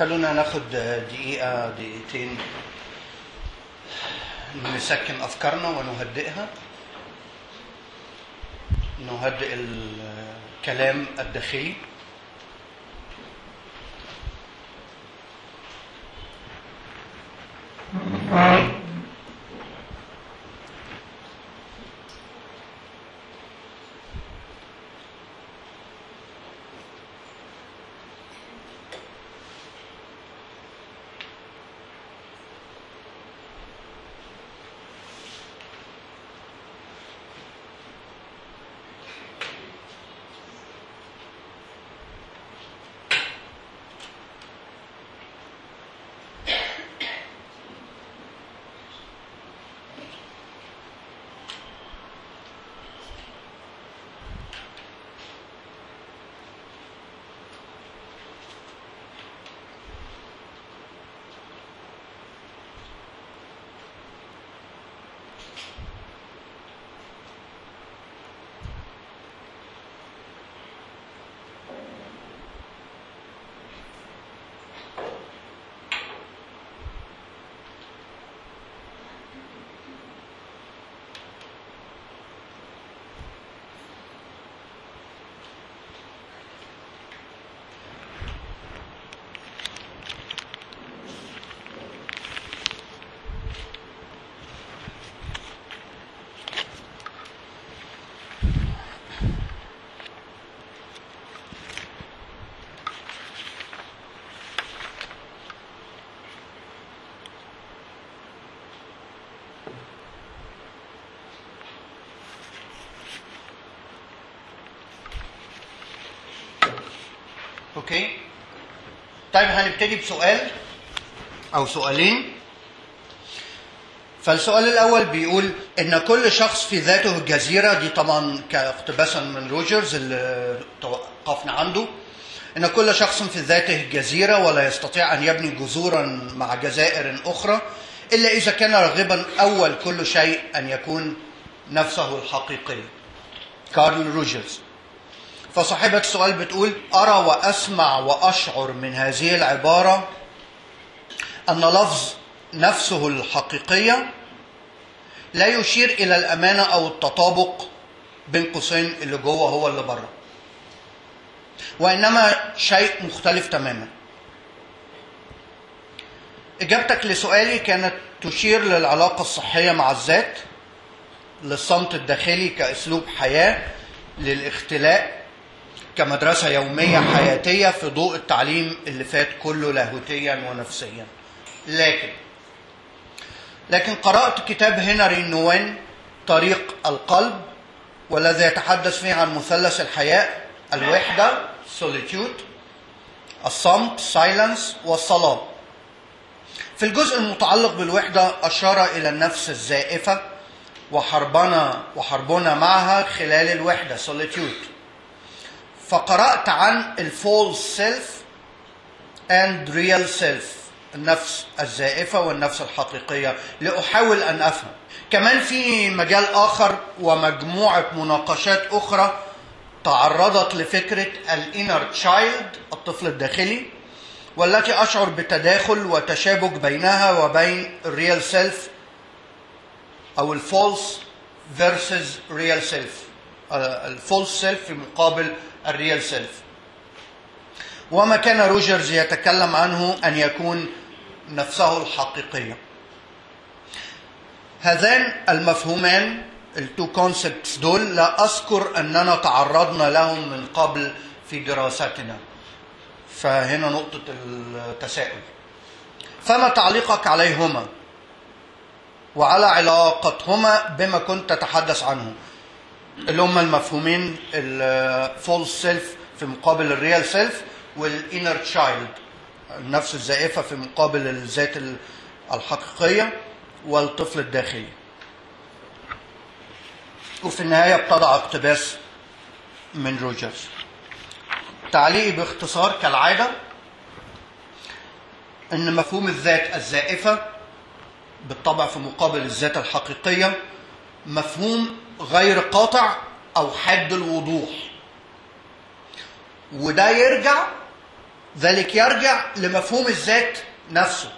خلونا ناخد دقيقة دقيقتين نسكن أفكارنا ونهدئها نهدئ الكلام الداخلي اوكي طيب هنبتدي بسؤال او سؤالين فالسؤال الاول بيقول ان كل شخص في ذاته جزيره دي طبعا كاقتباسا من روجرز اللي توقفنا عنده ان كل شخص في ذاته جزيره ولا يستطيع ان يبني جذورا مع جزائر اخرى الا اذا كان راغبا اول كل شيء ان يكون نفسه الحقيقيه كارل روجرز فصاحبة السؤال بتقول أرى وأسمع وأشعر من هذه العبارة أن لفظ نفسه الحقيقية لا يشير إلى الأمانة أو التطابق بين قوسين اللي جوه هو اللي بره وإنما شيء مختلف تماما إجابتك لسؤالي كانت تشير للعلاقة الصحية مع الذات للصمت الداخلي كأسلوب حياة للاختلاء كمدرسة يومية حياتية في ضوء التعليم اللي فات كله لاهوتيا ونفسيا لكن لكن قرأت كتاب هنري نوين طريق القلب والذي يتحدث فيه عن مثلث الحياة الوحدة solitude الصمت silence والصلاة في الجزء المتعلق بالوحدة أشار إلى النفس الزائفة وحربنا وحربنا معها خلال الوحدة solitude فقرأت عن الفول سيلف and real سيلف النفس الزائفة والنفس الحقيقية لأحاول أن أفهم كمان في مجال آخر ومجموعة مناقشات أخرى تعرضت لفكرة الانر تشايلد الطفل الداخلي والتي أشعر بتداخل وتشابك بينها وبين الريال سيلف أو الفولس versus real سيلف الفولس سيلف في مقابل الريال سيلف وما كان روجرز يتكلم عنه ان يكون نفسه الحقيقيه هذان المفهومان التو كونسبتس دول لا اذكر اننا تعرضنا لهم من قبل في دراستنا فهنا نقطه التساؤل فما تعليقك عليهما وعلى علاقتهما بما كنت تتحدث عنه اللي هم المفهومين الفولس سيلف في مقابل الريال سيلف والانر تشايلد النفس الزائفه في مقابل الذات الحقيقيه والطفل الداخلي وفي النهايه ابتدع اقتباس من روجرز تعليقي باختصار كالعاده ان مفهوم الذات الزائفه بالطبع في مقابل الذات الحقيقيه مفهوم غير قاطع او حاد الوضوح وده يرجع ذلك يرجع لمفهوم الذات نفسه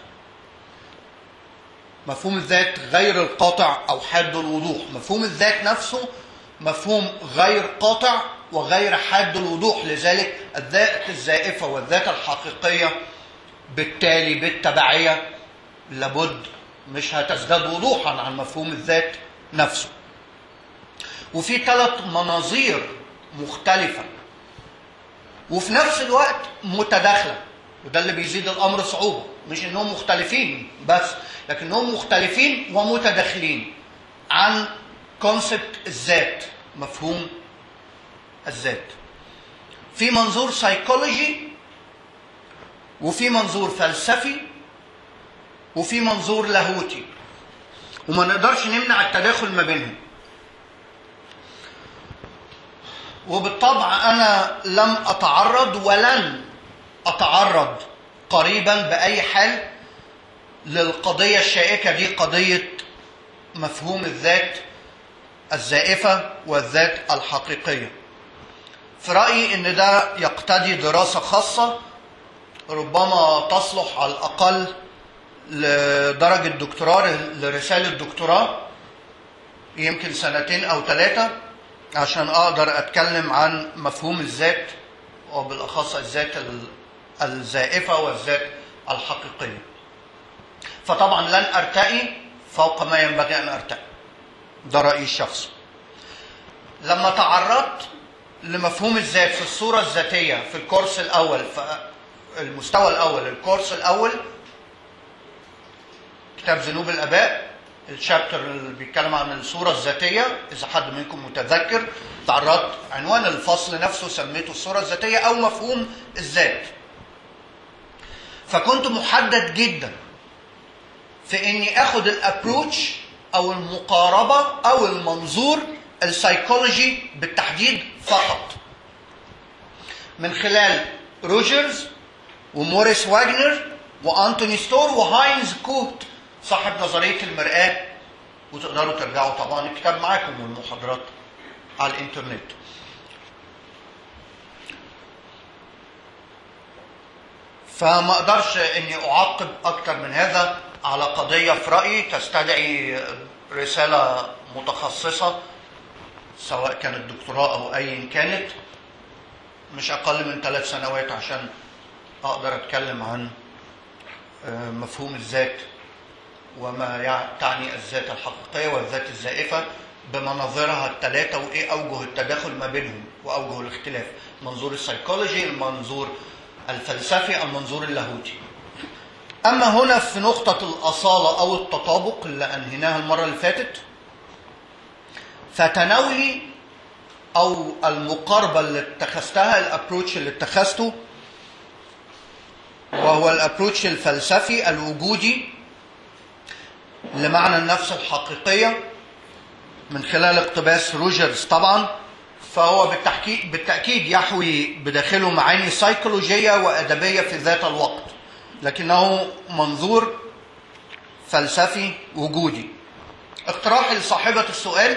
مفهوم الذات غير القاطع او حاد الوضوح مفهوم الذات نفسه مفهوم غير قاطع وغير حاد الوضوح لذلك الذات الزائفه والذات الحقيقيه بالتالي بالتبعيه لابد مش هتزداد وضوحا عن مفهوم الذات نفسه وفي ثلاث مناظير مختلفه وفي نفس الوقت متداخله وده اللي بيزيد الامر صعوبه مش انهم مختلفين بس لكنهم مختلفين ومتداخلين عن كونسبت الذات مفهوم الذات في منظور سايكولوجي وفي منظور فلسفي وفي منظور لاهوتي وما نقدرش نمنع التداخل ما بينهم وبالطبع انا لم اتعرض ولن اتعرض قريبا باي حال للقضيه الشائكه دي قضيه مفهوم الذات الزائفه والذات الحقيقيه في رايي ان ده يقتضي دراسه خاصه ربما تصلح على الاقل لدرجه دكتوراه لرساله دكتوراه يمكن سنتين او ثلاثه عشان اقدر اتكلم عن مفهوم الذات وبالاخص الذات الزائفه والذات الحقيقيه. فطبعا لن ارتقي فوق ما ينبغي ان ارتقي. ده رايي الشخصي. لما تعرضت لمفهوم الذات في الصوره الذاتيه في الكورس الاول في المستوى الاول الكورس الاول كتاب ذنوب الاباء الشابتر اللي بيتكلم عن الصورة الذاتية إذا حد منكم متذكر تعرضت عنوان الفصل نفسه سميته الصورة الذاتية أو مفهوم الذات فكنت محدد جدا في إني آخد الأبروتش أو المقاربة أو المنظور السيكولوجي بالتحديد فقط من خلال روجرز وموريس واجنر وأنتوني ستور وهاينز كوت صاحب نظريه المراه وتقدروا ترجعوا طبعا الكتاب معاكم والمحاضرات على الانترنت فما اقدرش اني اعقب اكتر من هذا على قضيه في رايي تستدعي رساله متخصصه سواء كانت دكتوراه او ايا كانت مش اقل من ثلاث سنوات عشان اقدر اتكلم عن مفهوم الذات وما تعني الذات الحقيقيه والذات الزائفه بمناظرها الثلاثه وايه اوجه التداخل ما بينهم واوجه الاختلاف المنظور السيكولوجي المنظور الفلسفي المنظور اللاهوتي اما هنا في نقطه الاصاله او التطابق اللي انهيناها المره اللي فاتت فتناولي او المقاربه اللي اتخذتها الابروتش اللي اتخذته وهو الابروتش الفلسفي الوجودي لمعنى النفس الحقيقية من خلال اقتباس روجرز طبعا فهو بالتحكيد بالتأكيد يحوي بداخله معاني سيكولوجية وأدبية في ذات الوقت لكنه منظور فلسفي وجودي اقتراحي لصاحبة السؤال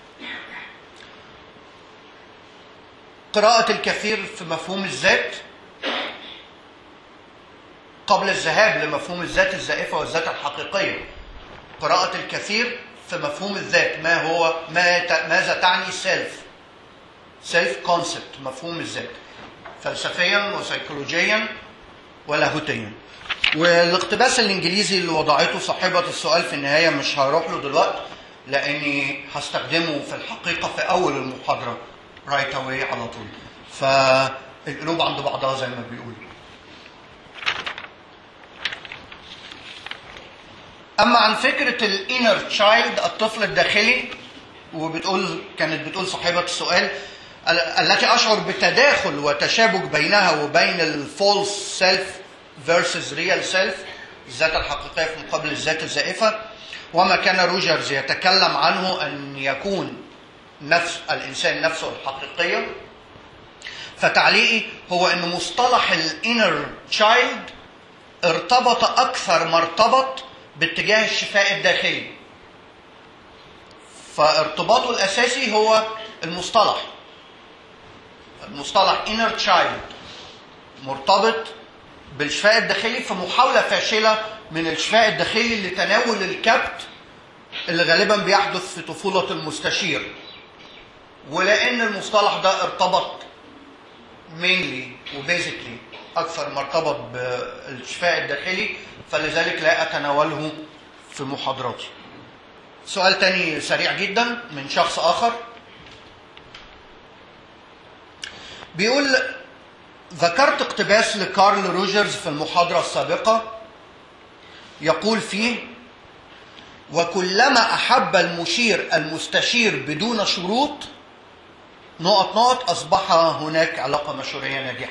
قراءة الكثير في مفهوم الذات قبل الذهاب لمفهوم الذات الزائفة والذات الحقيقية قراءة الكثير في مفهوم الذات ما هو ما ماذا تعني سيلف سيلف كونسبت مفهوم الذات فلسفيا وسيكولوجيا ولاهوتيا والاقتباس الانجليزي اللي وضعته صاحبة السؤال في النهاية مش هروح له دلوقتي لاني هستخدمه في الحقيقة في اول المحاضرة رايت اواي على طول فالقلوب عند بعضها زي ما بيقولوا اما عن فكره الانر تشايلد الطفل الداخلي وبتقول كانت بتقول صاحبه السؤال التي اشعر بتداخل وتشابك بينها وبين الفولس سيلف فيرسز ريال سيلف الذات الحقيقيه في مقابل الذات الزائفه وما كان روجرز يتكلم عنه ان يكون نفس الانسان نفسه الحقيقيه فتعليقي هو ان مصطلح الانر تشايلد ارتبط اكثر ما ارتبط باتجاه الشفاء الداخلي فارتباطه الاساسي هو المصطلح المصطلح inner child مرتبط بالشفاء الداخلي في محاولة فاشلة من الشفاء الداخلي لتناول الكبت اللي غالبا بيحدث في طفولة المستشير ولأن المصطلح ده ارتبط مينلي وبيزيكلي أكثر ما ارتبط بالشفاء الداخلي فلذلك لا أتناوله في محاضراتي سؤال تاني سريع جدا من شخص آخر بيقول ذكرت اقتباس لكارل روجرز في المحاضرة السابقة يقول فيه وكلما أحب المشير المستشير بدون شروط نقط نقط أصبح هناك علاقة مشورية ناجحة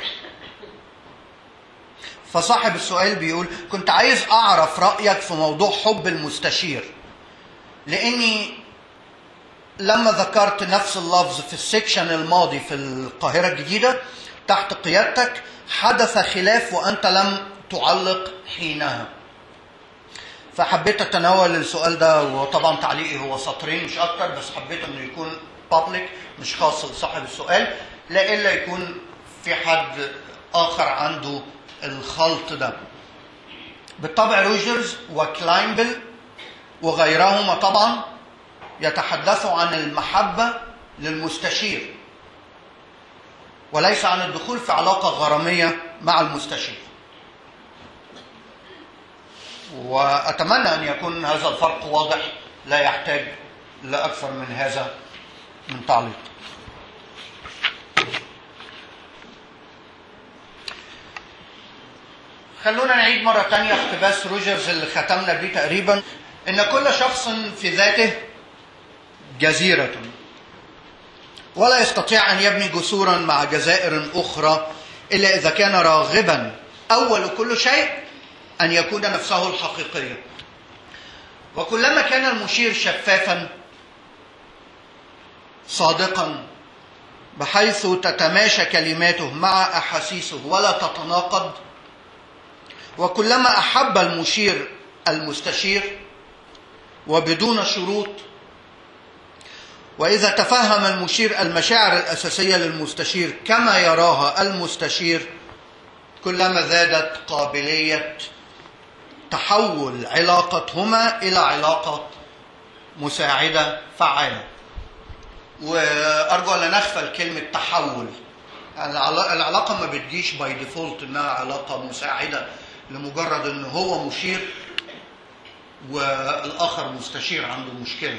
فصاحب السؤال بيقول كنت عايز أعرف رأيك في موضوع حب المستشير لأني لما ذكرت نفس اللفظ في السكشن الماضي في القاهرة الجديدة تحت قيادتك حدث خلاف وأنت لم تعلق حينها فحبيت أتناول السؤال ده وطبعا تعليقي هو سطرين مش أكتر بس حبيت أنه يكون بابليك مش خاص لصاحب السؤال لا إلا يكون في حد آخر عنده الخلط ده بالطبع روجرز وكلاينبل وغيرهما طبعا يتحدثوا عن المحبة للمستشير وليس عن الدخول في علاقة غرامية مع المستشير وأتمنى أن يكون هذا الفرق واضح لا يحتاج لأكثر من هذا من تعليق خلونا نعيد مرة تانية اقتباس روجرز اللي ختمنا بيه تقريبا إن كل شخص في ذاته جزيرة ولا يستطيع أن يبني جسورا مع جزائر أخرى إلا إذا كان راغبا أول كل شيء أن يكون نفسه الحقيقية وكلما كان المشير شفافا صادقا بحيث تتماشى كلماته مع أحاسيسه ولا تتناقض وكلما أحب المشير المستشير وبدون شروط وإذا تفهم المشير المشاعر الأساسية للمستشير كما يراها المستشير كلما زادت قابلية تحول علاقتهما إلى علاقة مساعدة فعالة وأرجو أن نغفل كلمة تحول العلاقة ما بتجيش باي ديفولت إنها علاقة مساعدة لمجرد إن هو مشير والآخر مستشير عنده مشكلة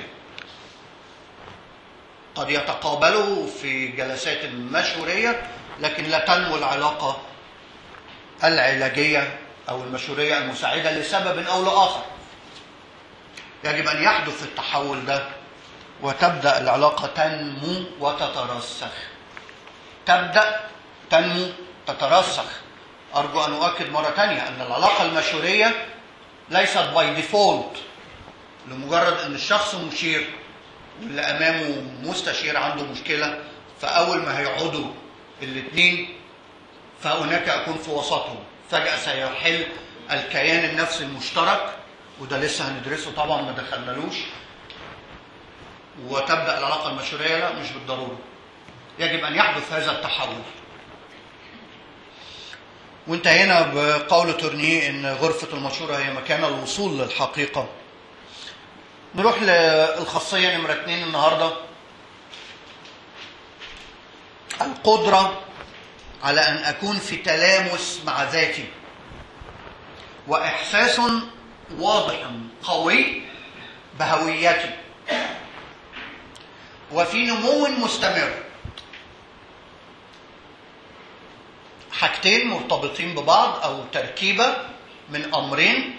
قد يتقابلوا في جلسات مشورية لكن لا تنمو العلاقة العلاجية أو المشورية المساعدة لسبب أو لآخر يجب أن يحدث التحول ده وتبدأ العلاقة تنمو وتترسخ تبدأ تنمو تترسخ أرجو أن أؤكد مرة تانية أن العلاقة المشورية ليست باي ديفولت لمجرد أن الشخص مشير واللي امامه مستشير عنده مشكله فاول ما هيقعدوا الاثنين فهناك اكون في وسطهم فجاه سيحل الكيان النفسي المشترك وده لسه هندرسه طبعا ما دخلنالوش وتبدا العلاقه المشوريه لا مش بالضروره يجب ان يحدث هذا التحول وانتهينا بقول تورنيه ان غرفه المشوره هي مكان الوصول للحقيقه نروح للخاصية نمرة اتنين النهاردة القدرة على أن أكون في تلامس مع ذاتي وإحساس واضح قوي بهويتي وفي نمو مستمر حاجتين مرتبطين ببعض أو تركيبة من أمرين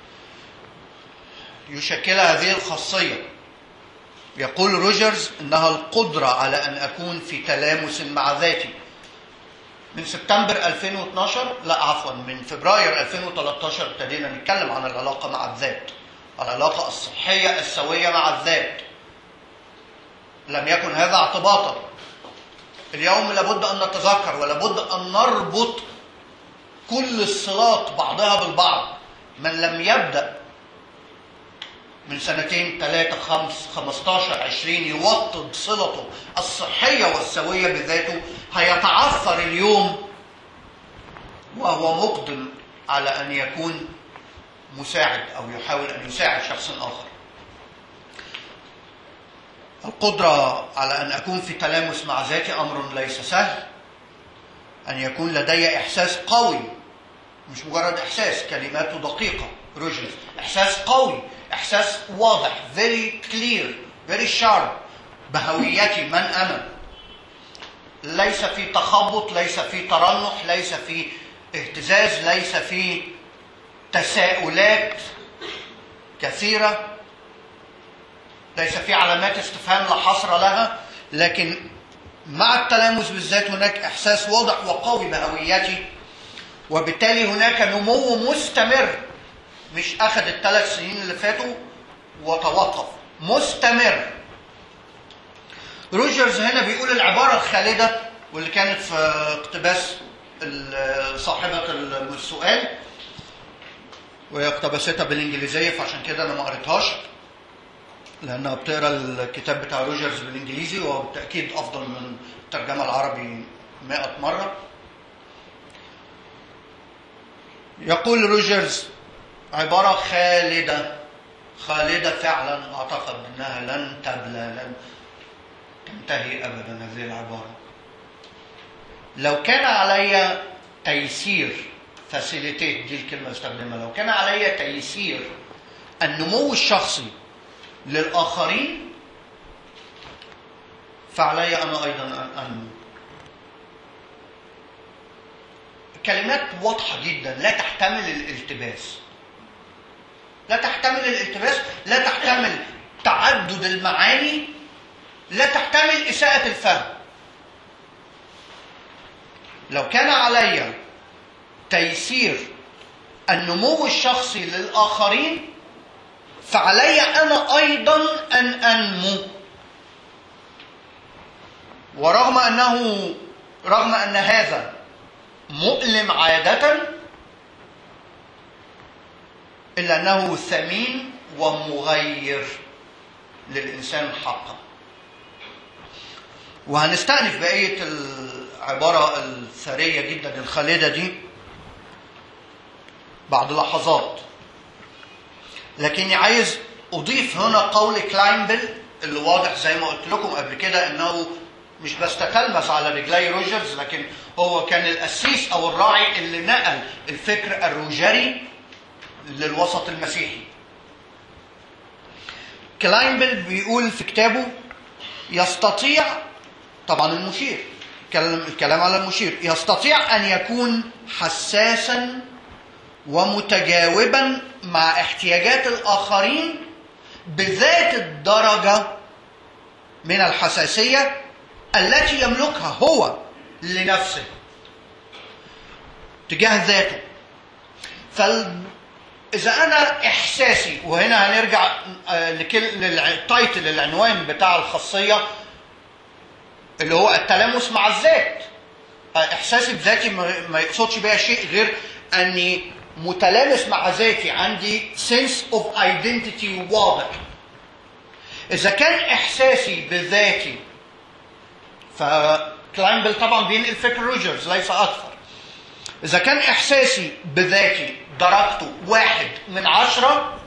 يشكلها هذه الخاصية يقول روجرز إنها القدرة على أن أكون في تلامس مع ذاتي من سبتمبر 2012 لا عفوا من فبراير 2013 ابتدينا نتكلم عن العلاقة مع الذات العلاقة الصحية السوية مع الذات لم يكن هذا اعتباطا اليوم لابد أن نتذكر ولابد أن نربط كل الصلات بعضها بالبعض من لم يبدأ من سنتين ثلاثة خمس خمستاشر عشرين يوطد صلته الصحية والسوية بذاته هيتعثر اليوم وهو مقدم على ان يكون مساعد او يحاول ان يساعد شخص اخر القدره على ان اكون في تلامس مع ذاتي امر ليس سهل ان يكون لدي احساس قوي مش مجرد احساس كلماته دقيقه روجرز احساس قوي احساس واضح very clear very sharp بهويتي من انا ليس في تخبط ليس في ترنح ليس في اهتزاز ليس في تساؤلات كثيره ليس في علامات استفهام لا حصر لها لكن مع التلامس بالذات هناك احساس واضح وقوي بهويتي وبالتالي هناك نمو مستمر مش اخذ الثلاث سنين اللي فاتوا وتوقف مستمر روجرز هنا بيقول العبارة الخالدة واللي كانت في اقتباس ال- صاحبة السؤال وهي اقتبستها بالانجليزية فعشان كده انا ما قريتهاش لانها بتقرا الكتاب بتاع روجرز بالانجليزي وهو بالتاكيد افضل من الترجمه العربي 100 مره يقول روجرز عباره خالده خالده فعلا اعتقد انها لن تبلى لن تنتهي ابدا هذه العباره لو كان علي تيسير فاسيليتيت دي الكلمه استخدمها لو كان علي تيسير النمو الشخصي للآخرين فعلي أنا أيضا أن أنمو كلمات واضحة جدا لا تحتمل الالتباس لا تحتمل الالتباس لا تحتمل تعدد المعاني لا تحتمل إساءة الفهم لو كان علي تيسير النمو الشخصي للآخرين فعلي انا ايضا ان انمو ورغم انه رغم ان هذا مؤلم عاده الا انه ثمين ومغير للانسان حقا وهنستأنف بقية العبارة الثرية جدا الخالدة دي بعد لحظات لكني عايز اضيف هنا قول كلاينبل اللي واضح زي ما قلت لكم قبل كده انه مش بس تتلمس على رجلي روجرز لكن هو كان القسيس او الراعي اللي نقل الفكر الروجري للوسط المسيحي. كلاينبل بيقول في كتابه يستطيع طبعا المشير الكلام الكلام على المشير يستطيع ان يكون حساسا ومتجاوبا مع احتياجات الاخرين بذات الدرجه من الحساسيه التي يملكها هو لنفسه تجاه ذاته فإذا أنا إحساسي وهنا هنرجع آه، لكل للتايتل العنوان بتاع الخاصية اللي هو التلامس مع الذات آه، إحساسي بذاتي ما ما يقصدش بيها شيء غير أني متلامس مع ذاتي عندي sense of identity واضح إذا كان إحساسي بذاتي فكلاينبل طبعا بينقل فكر روجرز ليس أكثر إذا كان إحساسي بذاتي درجته واحد من عشرة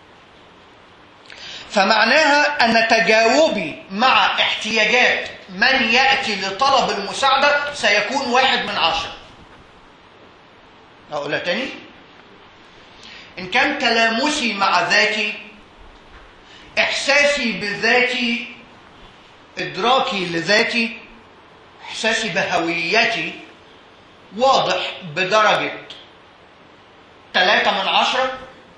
فمعناها أن تجاوبي مع احتياجات من يأتي لطلب المساعدة سيكون واحد من عشرة أقولها تاني إن كان تلامسي مع ذاتي إحساسي بذاتي إدراكي لذاتي إحساسي بهويتي واضح بدرجة ثلاثة من عشرة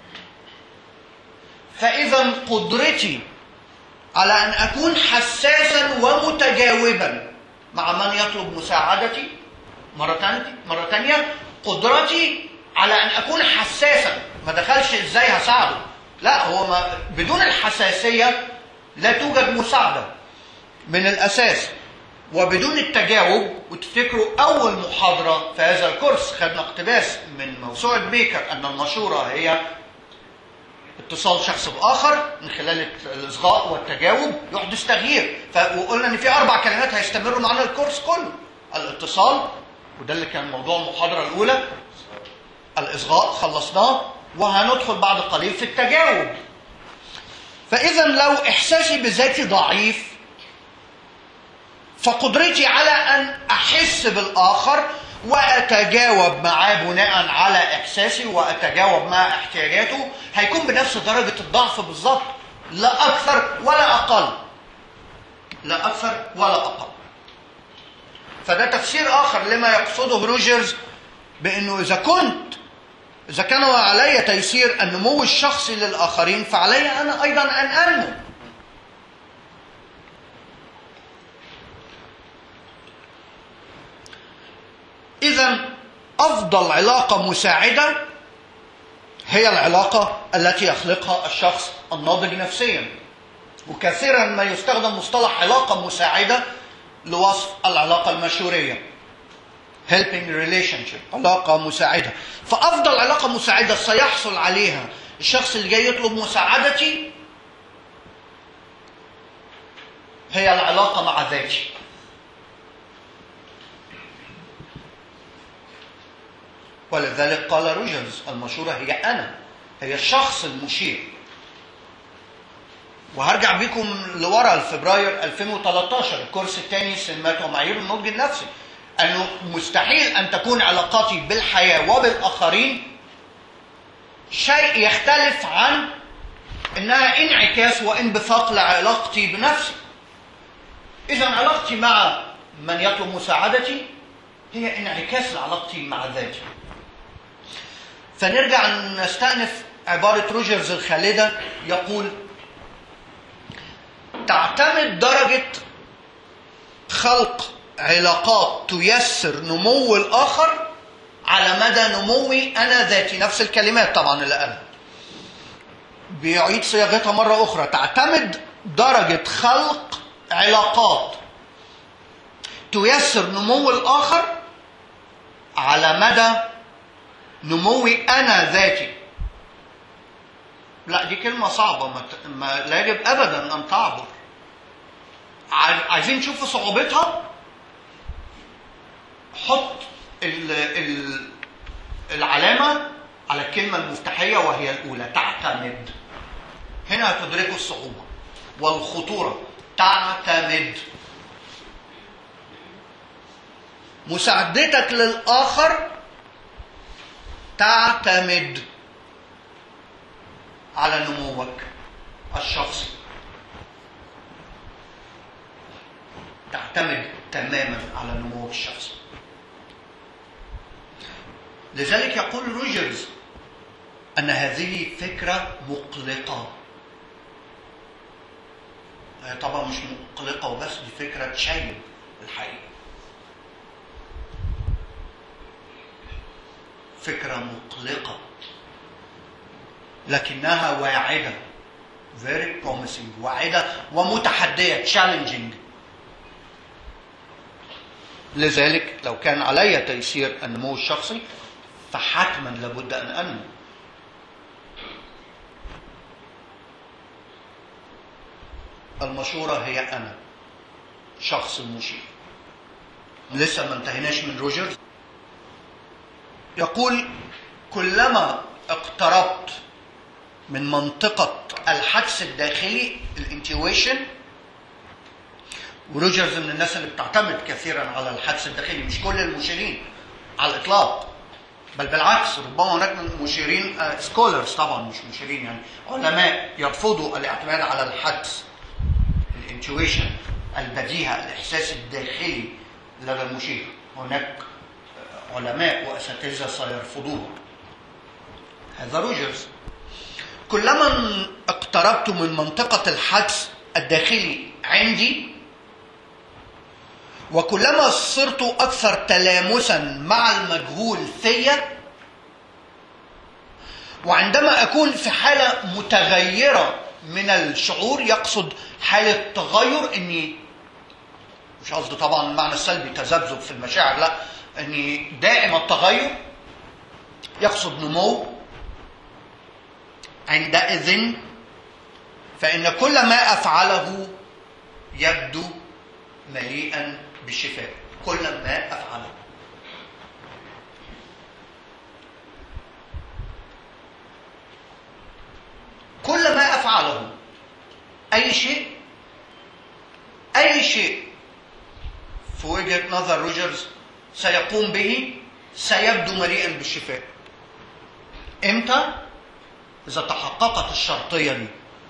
فإذا قدرتي على أن أكون حساسا ومتجاوبا مع من يطلب مساعدتي مرة تانية مرة تانية قدرتي على أن أكون حساسا ما دخلش إزاي هساعده لا هو ما بدون الحساسية لا توجد مساعدة من الأساس وبدون التجاوب وتفتكروا أول محاضرة في هذا الكورس خدنا اقتباس من موسوعة بيكر أن المشورة هي اتصال شخص بآخر من خلال الإصغاء والتجاوب يحدث تغيير ف... وقلنا إن في أربع كلمات هيستمروا معانا الكورس كله الاتصال وده اللي كان موضوع المحاضرة الأولى الإصغاء خلصناه وهندخل بعد قليل في التجاوب فإذا لو إحساسي بذاتي ضعيف فقدرتي على أن أحس بالآخر وأتجاوب معاه بناء على إحساسي وأتجاوب مع احتياجاته هيكون بنفس درجة الضعف بالظبط لا أكثر ولا أقل لا أكثر ولا أقل فده تفسير آخر لما يقصده روجرز بأنه إذا كنت إذا كان علي تيسير النمو الشخصي للآخرين فعلي أنا أيضا أن أنمو إذا أفضل علاقة مساعدة هي العلاقة التي يخلقها الشخص الناضج نفسيا وكثيرا ما يستخدم مصطلح علاقة مساعدة لوصف العلاقة المشورية helping relationship علاقة مساعدة فأفضل علاقة مساعدة سيحصل عليها الشخص اللي جاي يطلب مساعدتي هي العلاقة مع ذاتي ولذلك قال روجرز المشورة هي أنا هي الشخص المشير وهرجع بيكم لورا لفبراير 2013 الكورس الثاني سمات ومعايير النضج النفسي انه مستحيل ان تكون علاقاتي بالحياه وبالاخرين شيء يختلف عن انها انعكاس وانبثاق لعلاقتي بنفسي اذا علاقتي مع من يطلب مساعدتي هي انعكاس لعلاقتي مع ذاتي فنرجع نستأنف عبارة روجرز الخالدة يقول تعتمد درجة خلق علاقات تيسر نمو الآخر على مدى نموي أنا ذاتي نفس الكلمات طبعا اللي قالها بيعيد صياغتها مرة أخرى تعتمد درجة خلق علاقات تيسر نمو الآخر على مدى نموي أنا ذاتي لا دي كلمة صعبة ما, ما لا يجب أبدا أن تعبر عايزين نشوف صعوبتها حط ال ال العلامة على الكلمة المفتاحية وهي الأولى تعتمد هنا هتدركوا الصعوبة والخطورة تعتمد مساعدتك للآخر تعتمد على نموك الشخصي تعتمد تماما على نموك الشخصي لذلك يقول روجرز أن هذه فكرة مقلقة هي طبعا مش مقلقة وبس دي فكرة تشيب الحقيقة فكرة مقلقة لكنها واعدة very promising واعدة ومتحدية challenging لذلك لو كان علي تيسير النمو الشخصي فحتما لابد ان انمو المشورة هي أنا شخص المشير لسه ما انتهيناش من روجرز يقول كلما اقتربت من منطقة الحدس الداخلي الانتويشن وروجرز من الناس اللي بتعتمد كثيرا على الحدس الداخلي مش كل المشيرين على الاطلاق بل بالعكس ربما هناك من مشيرين سكولرز طبعا مش مشيرين يعني علماء يرفضوا الاعتماد على الحدس الانتويشن البديهه الاحساس الداخلي لدى المشير هناك علماء واساتذه سيرفضوه هذا روجرز كلما اقتربت من منطقه الحدس الداخلي عندي وكلما صرت اكثر تلامسا مع المجهول فيا وعندما اكون في حاله متغيره من الشعور يقصد حاله تغير اني مش قصدي طبعا المعنى السلبي تذبذب في المشاعر لا اني دائم التغير يقصد نمو عندئذ فان كل ما افعله يبدو مليئا بالشفاء كل ما افعله اي شيء اي شيء في وجهه نظر روجرز سيقوم به سيبدو مليئا بالشفاء امتى اذا تحققت الشرطيه دي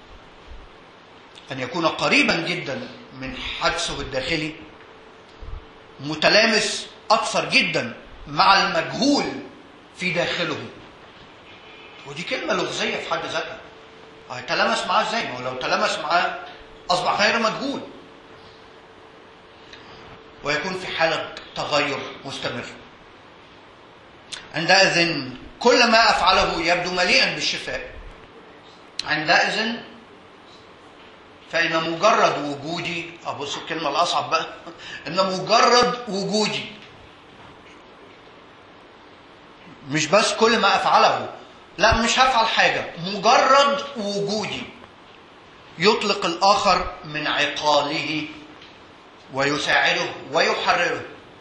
ان يكون قريبا جدا من حدسه الداخلي متلامس اكثر جدا مع المجهول في داخله ودي كلمه لغزيه في حد ذاتها هيتلامس معاه ازاي؟ ما هو لو تلامس معاه اصبح غير مجهول ويكون في حاله تغير مستمر عندئذ كل ما افعله يبدو مليئا بالشفاء عندئذ فإن مجرد وجودي أبص الكلمة الأصعب بقى إن مجرد وجودي مش بس كل ما أفعله لا مش هفعل حاجة مجرد وجودي يطلق الآخر من عقاله ويساعده ويحرره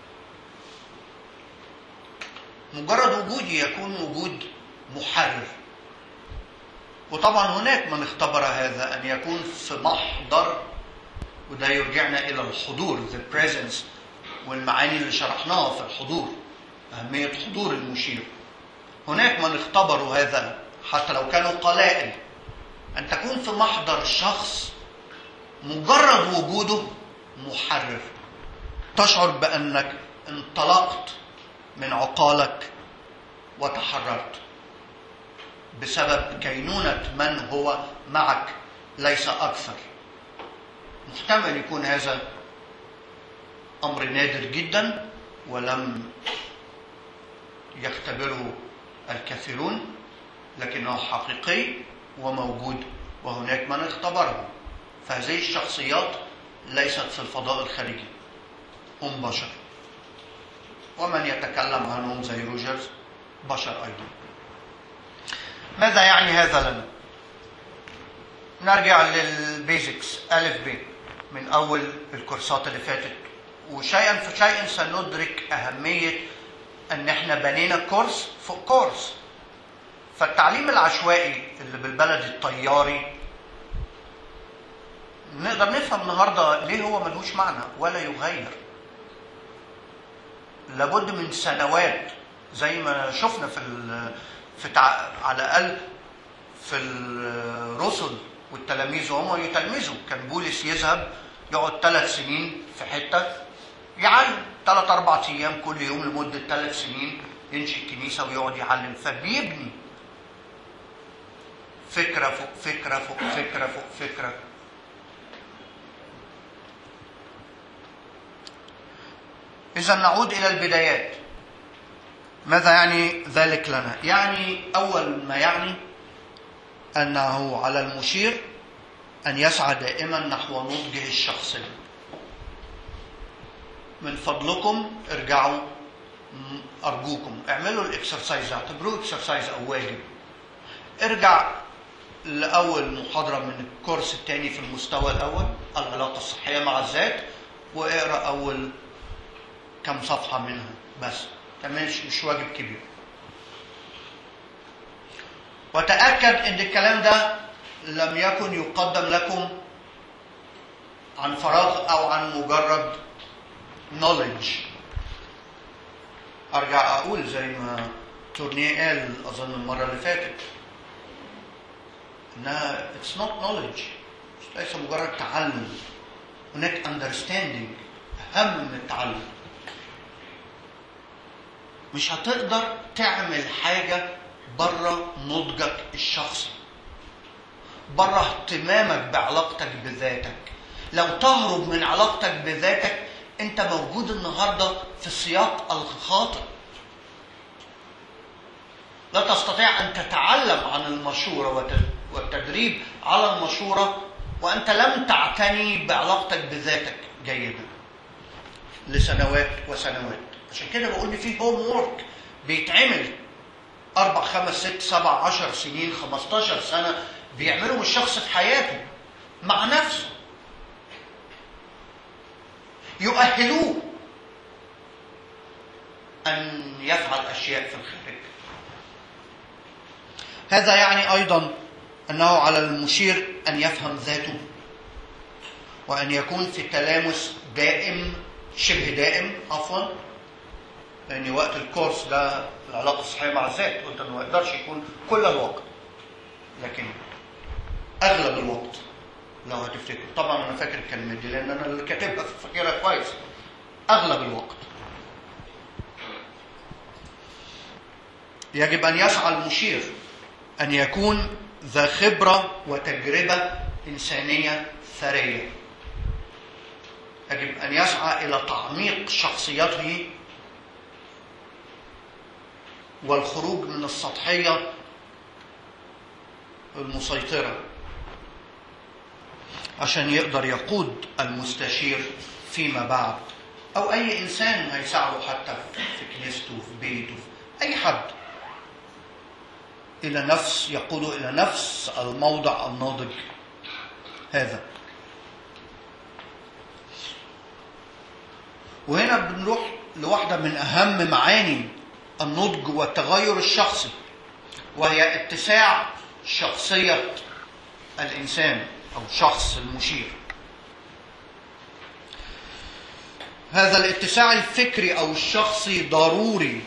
مجرد وجودي يكون وجود محرر وطبعا هناك من اختبر هذا ان يكون في محضر وده يرجعنا الى الحضور the presence والمعاني اللي شرحناها في الحضور اهميه حضور المشير هناك من اختبروا هذا حتى لو كانوا قلائل ان تكون في محضر شخص مجرد وجوده محرر تشعر بانك انطلقت من عقالك وتحررت بسبب كينونة من هو معك ليس أكثر محتمل يكون هذا أمر نادر جدا ولم يختبره الكثيرون لكنه حقيقي وموجود وهناك من اختبره فهذه الشخصيات ليست في الفضاء الخارجي هم بشر ومن يتكلم عنهم زي روجرز بشر أيضا ماذا يعني هذا لنا؟ نرجع للبيزكس ألف ب من أول الكورسات اللي فاتت وشيئا فشيئا سندرك أهمية أن احنا بنينا كورس فوق كورس فالتعليم العشوائي اللي بالبلد الطياري نقدر نفهم النهارده ليه هو ملوش معنى ولا يغير لابد من سنوات زي ما شفنا في في تع... على الاقل في الرسل والتلاميذ وهم يتلمذوا كان بولس يذهب يقعد ثلاث سنين في حته يعلم ثلاث اربع ايام كل يوم لمده ثلاث سنين ينشئ الكنيسه ويقعد يعلم فبيبني فكره فوق فكره فوق فكره فوق فكره اذا نعود الى البدايات ماذا يعني ذلك لنا؟ يعني أول ما يعني أنه على المشير أن يسعى دائما نحو نضجه الشخصي. من فضلكم ارجعوا أرجوكم اعملوا الإكسرسايز اعتبروه إكسرسايز أو واجب. ارجع لأول محاضرة من الكورس الثاني في المستوى الأول العلاقة الصحية مع الذات واقرأ أول كم صفحة منها بس مش مش واجب كبير وتأكد ان الكلام ده لم يكن يقدم لكم عن فراغ او عن مجرد knowledge ارجع اقول زي ما تورنيه قال اظن المره اللي فاتت انها it's not knowledge ليس مجرد تعلم هناك understanding اهم من التعلم مش هتقدر تعمل حاجة بره نضجك الشخصي بره اهتمامك بعلاقتك بذاتك لو تهرب من علاقتك بذاتك انت موجود النهاردة في السياق الخاطئ لا تستطيع ان تتعلم عن المشورة والتدريب على المشورة وانت لم تعتني بعلاقتك بذاتك جيدا لسنوات وسنوات عشان كده بقول ان في هوم وورك بيتعمل اربع خمس ست سبع عشر سنين 15 سنه بيعملهم الشخص في حياته مع نفسه يؤهلوه ان يفعل اشياء في الخارج هذا يعني ايضا انه على المشير ان يفهم ذاته وأن يكون في تلامس دائم شبه دائم عفوا لأن وقت الكورس ده العلاقة الصحية مع الذات قلت إنه ما يقدرش يكون كل الوقت لكن أغلب الوقت لو هتفتكر طبعا أنا فاكر الكلمة دي لأن أنا اللي كاتبها فاكرها كويس أغلب الوقت يجب أن يسعى المشير أن يكون ذا خبرة وتجربة إنسانية ثرية يجب أن يسعى إلى تعميق شخصيته والخروج من السطحية المسيطرة عشان يقدر يقود المستشير فيما بعد أو أي إنسان هيساعده حتى في كنيسته في بيته في أي حد إلى نفس يقوده إلى نفس الموضع الناضج هذا وهنا بنروح لواحدة من أهم معاني النضج والتغير الشخصي وهي اتساع شخصية الإنسان أو شخص المشير هذا الاتساع الفكري أو الشخصي ضروري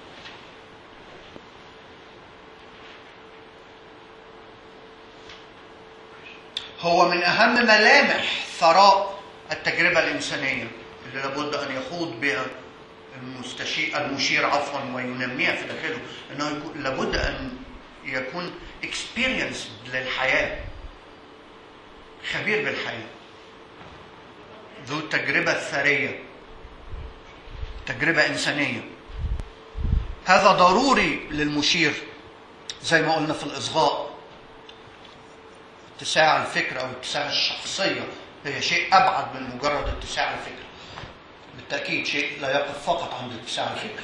هو من أهم ملامح ثراء التجربة الإنسانية اللي لابد أن يخوض بها المستشير المشير عفوا وينميها في داخله انه يكون لابد ان يكون اكسبيرينس للحياه خبير بالحياه ذو التجربه الثريه تجربه انسانيه هذا ضروري للمشير زي ما قلنا في الاصغاء اتساع الفكر او اتساع الشخصيه هي شيء ابعد من مجرد اتساع الفكر بالتأكيد شيء لا يقف فقط عند اتساع الفكر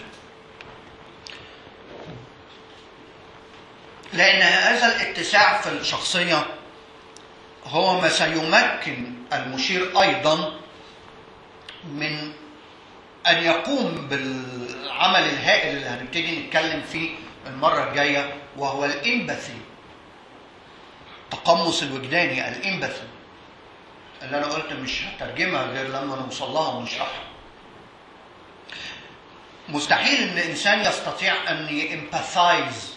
لأن هذا الاتساع في الشخصية هو ما سيمكن المشير أيضا من أن يقوم بالعمل الهائل اللي هنبتدي نتكلم فيه المرة الجاية وهو الإمباثي التقمص الوجداني الإمباثي اللي أنا قلت مش هترجمها غير لما نوصل لها ونشرحها مستحيل ان انسان يستطيع ان يمباثايز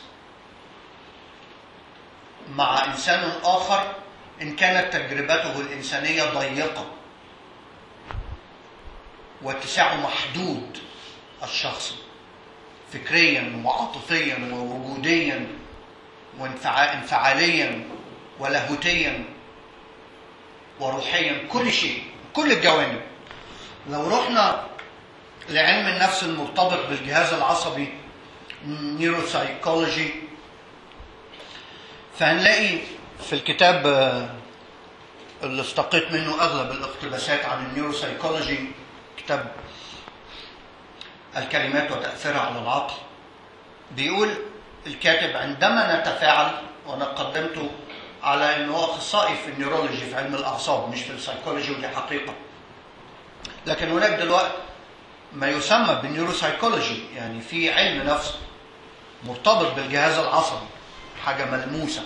مع انسان اخر ان كانت تجربته الانسانيه ضيقه واتساعه محدود الشخصي فكريا وعاطفيا ووجوديا وانفعاليا ولاهوتيا وروحيا كل شيء كل الجوانب لو رحنا لعلم النفس المرتبط بالجهاز العصبي نيوروسايكولوجي فهنلاقي في الكتاب اللي استقيت منه اغلب الاقتباسات عن النيوروسايكولوجي كتاب الكلمات وتاثيرها على العقل بيقول الكاتب عندما نتفاعل وانا قدمته على انه هو اخصائي في النيورولوجي في علم الاعصاب مش في السايكولوجي ودي حقيقه لكن هناك دلوقتي ما يسمى بالنيوروسايكولوجي يعني في علم نفس مرتبط بالجهاز العصبي حاجه ملموسه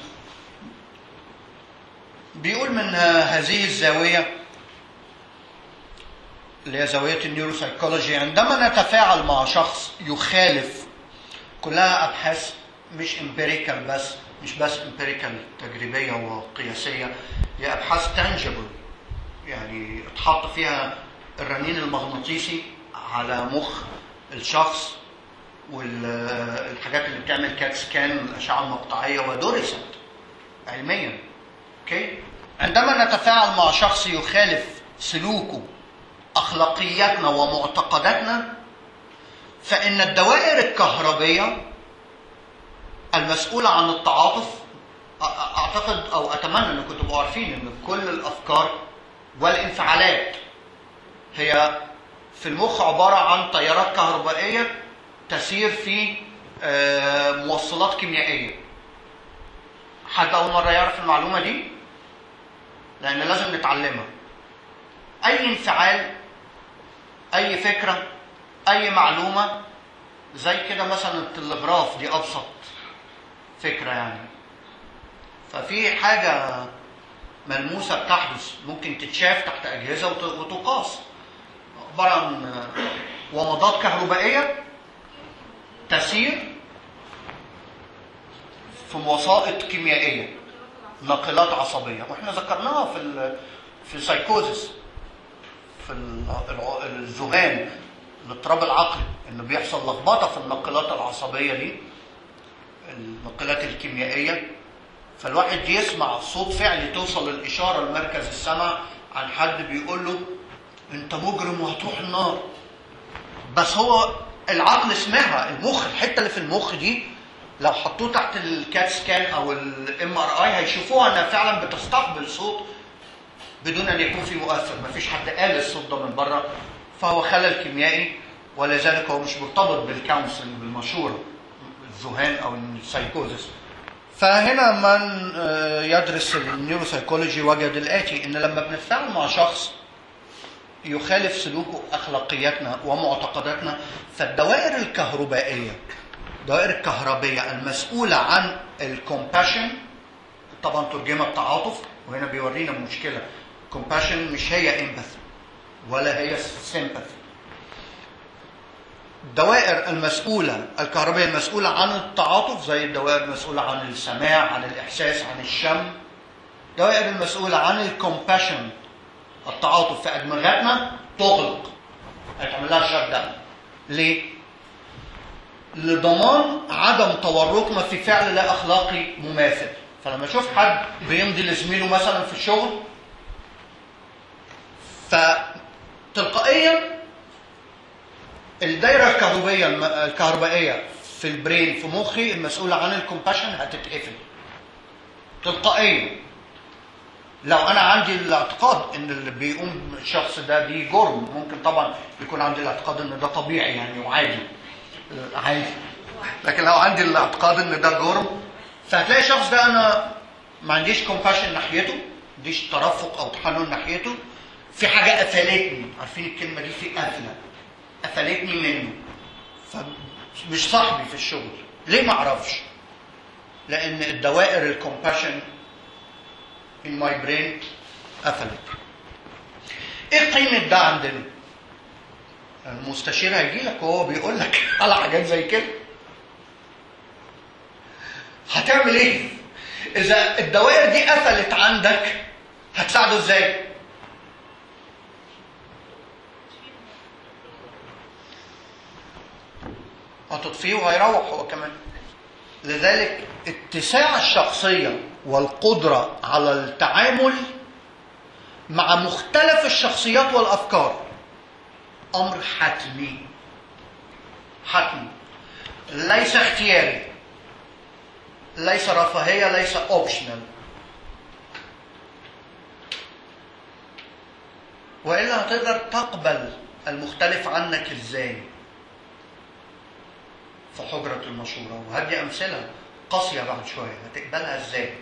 بيقول من هذه الزاويه اللي هي زاويه النيوروسايكولوجي عندما نتفاعل مع شخص يخالف كلها ابحاث مش امبيريكال بس مش بس امبيريكال تجريبيه وقياسيه هي ابحاث تانجبل يعني اتحط فيها الرنين المغناطيسي على مخ الشخص والحاجات اللي بتعمل كات سكان الاشعه المقطعيه ودرست علميا اوكي عندما نتفاعل مع شخص يخالف سلوكه اخلاقياتنا ومعتقداتنا فان الدوائر الكهربيه المسؤوله عن التعاطف اعتقد او اتمنى انكم تبقوا عارفين ان كل الافكار والانفعالات هي في المخ عبارة عن تيارات كهربائية تسير في موصلات كيميائية حد أول مرة يعرف المعلومة دي؟ لأن لازم نتعلمها أي انفعال أي فكرة أي معلومة زي كده مثلا التلغراف دي أبسط فكرة يعني ففي حاجة ملموسه بتحدث ممكن تتشاف تحت اجهزه وت- وتقاس عباره عن ومضات كهربائيه تسير في وسائط كيميائيه ناقلات عصبيه واحنا ذكرناها في ال في سايكوزس في ال- الع- الذهان الاضطراب العقلي انه بيحصل لخبطه في الناقلات العصبيه دي الناقلات الكيميائيه فالواحد يسمع صوت فعلي توصل الاشاره لمركز السمع عن حد بيقول له انت مجرم وهتروح النار بس هو العقل سمعها المخ الحته اللي في المخ دي لو حطوه تحت الكات سكان او الام ار اي هيشوفوها انها فعلا بتستقبل صوت بدون ان يكون في مؤثر مفيش حد قال الصوت ده من بره فهو خلل كيميائي ولذلك هو مش مرتبط بالكونسلنج بالمشوره الذهان او السايكوزس فهنا من آه، يدرس النيوروسايكولوجي وجد الاتي ان لما بنتفاعل مع شخص يخالف سلوكه اخلاقياتنا ومعتقداتنا فالدوائر الكهربائيه الدوائر الكهربيه المسؤوله عن الكومباشن طبعا ترجمه بتعاطف وهنا بيورينا مشكله كومباشن مش هي امباثي ولا هي سيمباثي الدوائر المسؤولة الكهربية المسؤولة عن التعاطف زي الدوائر المسؤولة عن السماع عن الإحساس عن الشم الدوائر المسؤولة عن الكومباشن التعاطف في أدمغتنا تغلق هيتعمل لها شت داون ليه؟ لضمان عدم تورطنا في فعل لا أخلاقي مماثل فلما أشوف حد بيمضي لزميله مثلا في الشغل فتلقائيا الدايره الكهربائيه الم- الكهربائيه في البرين في مخي المسؤوله عن الكومباشن هتتقفل تلقائيا لو انا عندي الاعتقاد ان اللي بيقوم الشخص ده بيه جرم ممكن طبعا يكون عندي الاعتقاد ان ده طبيعي يعني وعادي آه، عادي لكن لو عندي الاعتقاد ان ده جرم فهتلاقي الشخص ده انا ما عنديش كومباشن ناحيته ما عنديش ترفق او تحنن ناحيته في حاجه قفلتني عارفين الكلمه دي في قفله قفلتني منه فمش صاحبي في الشغل ليه ما اعرفش لان الدوائر الكومباشن in my brain قفلت ايه قيمه ده عندنا المستشير هيجي لك وهو بيقول لك على حاجات زي كده هتعمل ايه اذا الدوائر دي قفلت عندك هتساعده ازاي هتطفيه وهيروح هو كمان لذلك اتساع الشخصية والقدرة على التعامل مع مختلف الشخصيات والأفكار أمر حتمي حتمي ليس اختياري ليس رفاهية ليس اوبشنال وإلا هتقدر تقبل المختلف عنك ازاي في حجرة المشورة وهدي أمثلة قاسية بعد شوية هتقبلها ازاي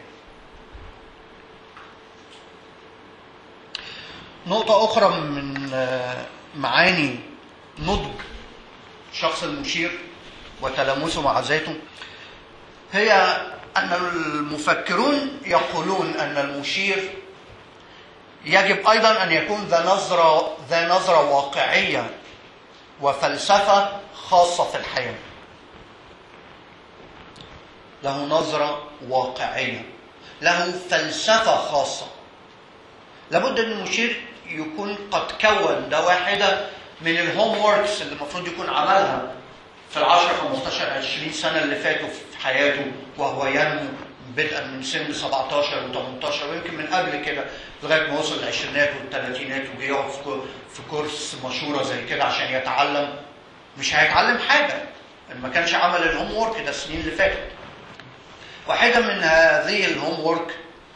نقطة أخرى من آه، معاني نضج الشخص المشير وتلامسه مع ذاته هي أن المفكرون يقولون أن المشير يجب أيضا أن يكون ذا نظرة ذا نظرة واقعية وفلسفة خاصة في الحياة له نظرة واقعية له فلسفة خاصة لابد ان المشير يكون قد كون ده واحدة من الهوم ووركس اللي المفروض يكون عملها في ال 10 15 20 سنة اللي فاتوا في حياته وهو ينمو بدءا من سن 17 و18 ويمكن من قبل كده لغايه ما وصل العشرينات والثلاثينات وجه يقعد في كو- في كورس مشهوره زي كده عشان يتعلم مش هيتعلم حاجه ما كانش عمل الهوم وورك ده السنين اللي فاتت واحدة من هذه الهوم وورك